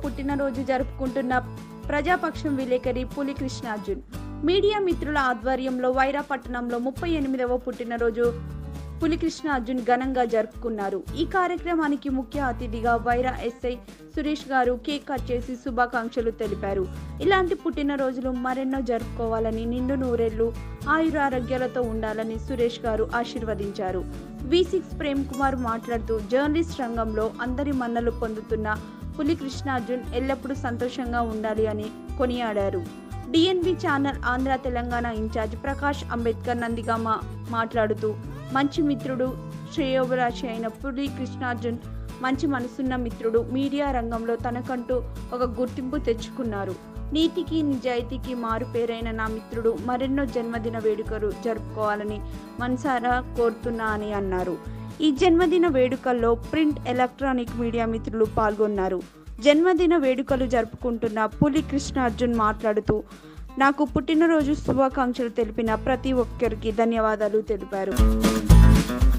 పుట్టినరోజు జరుపుకుంటున్న ప్రజాపక్షం విలేకరి పులి కృష్ణార్జున్ మీడియా మిత్రుల ఆధ్వర్యంలో వైరా పట్టణంలో ముప్పై ఎనిమిదవ పుట్టినరోజు పులి కృష్ణార్జున్ ఘనంగా జరుపుకున్నారు ఈ కార్యక్రమానికి ముఖ్య అతిథిగా వైరా ఎస్ఐ సురేష్ గారు కేక్ కట్ చేసి శుభాకాంక్షలు తెలిపారు ఇలాంటి పుట్టినరోజులు మరెన్నో జరుపుకోవాలని నిండు నూరేళ్లు ఆయురారోగ్యాలతో ఉండాలని సురేష్ గారు ఆశీర్వదించారు వి సిక్స్ ప్రేమ్ కుమార్ మాట్లాడుతూ జర్నలిస్ట్ రంగంలో అందరి మన్నలు పొందుతున్న పులి కృష్ణార్జున్ ఎల్లప్పుడూ సంతోషంగా ఉండాలి అని కొనియాడారు DNB channel Andhra Telangana incharge Prakash Ambedkar Nandigama మాట్లాడుతూ మంచి మిత్రుడు శ్రేయోభిలాషి అయిన పులి కృష్ణార్జున్ మంచి మనసున్న మిత్రుడు మీడియా రంగంలో తనకంటూ ఒక గుర్తింపు తెచ్చుకున్నారు నీతికి నిజాయితీకి మారుపేరైన నా మిత్రుడు మరెన్నో జన్మదిన వేడుకలు జరుపుకోవాలని మనసారా కోరుతున్నా అని అన్నారు ఈ జన్మదిన వేడుకల్లో ప్రింట్ ఎలక్ట్రానిక్ మీడియా మిత్రులు పాల్గొన్నారు జన్మదిన వేడుకలు జరుపుకుంటున్న పులి కృష్ణార్జున్ మాట్లాడుతూ నాకు పుట్టినరోజు శుభాకాంక్షలు తెలిపిన ప్రతి ఒక్కరికి ధన్యవాదాలు తెలిపారు